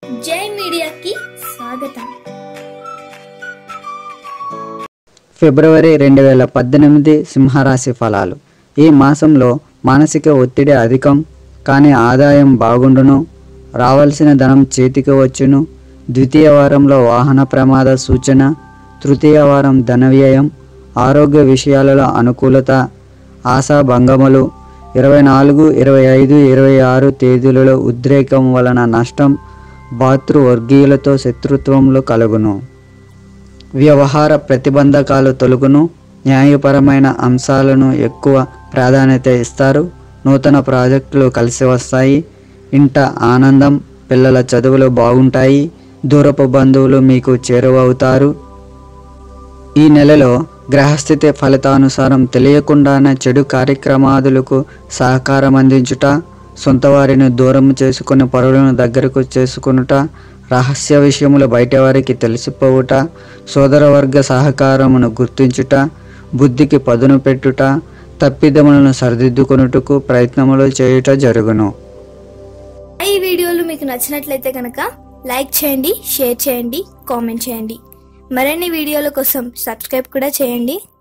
జై మీడియాకి స్వాగతం ఫిబ్రవరి రెండు వేల పద్దెనిమిది సింహరాశి ఫలాలు ఈ మాసంలో మానసిక ఒత్తిడి అధికం కానీ ఆదాయం బాగుండును రావాల్సిన ధనం చేతికి వచ్చును ద్వితీయ వారంలో వాహన ప్రమాద సూచన తృతీయ వారం ధన వ్యయం ఆరోగ్య విషయాలలో అనుకూలత ఆశాభంగములు ఇరవై నాలుగు ఇరవై ఐదు ఇరవై ఆరు తేదీలలో ఉద్రేకం వలన నష్టం భాతృవర్గీయులతో శత్రుత్వంలో కలుగును వ్యవహార ప్రతిబంధకాలు తొలగును న్యాయపరమైన అంశాలను ఎక్కువ ప్రాధాన్యత ఇస్తారు నూతన ప్రాజెక్టులు కలిసి వస్తాయి ఇంట ఆనందం పిల్లల చదువులు బాగుంటాయి దూరపు బంధువులు మీకు చేరువవుతారు ఈ నెలలో గ్రహస్థితి ఫలితానుసారం తెలియకుండానే చెడు కార్యక్రమాదులకు సహకారం అందించుట సొంత వారిని దూరం చేసుకుని పరులను దగ్గరకు చేసుకునుట రహస్య విషయములు బయటవారికి తెలిసిపోవుట సోదరవర్గ సహకారమును గుర్తించుట బుద్ధికి పదును పెట్టుట తప్పిదములను సరిదిద్దుకొనుటకు ప్రయత్నములు చేయుట జరుగును ఈ వీడియోలు మీకు నచ్చినట్లయితే కనుక లైక్ చేయండి షేర్ చేయండి కామెంట్ చేయండి మరిన్ని వీడియోల కోసం సబ్స్క్రైబ్ కూడా చేయండి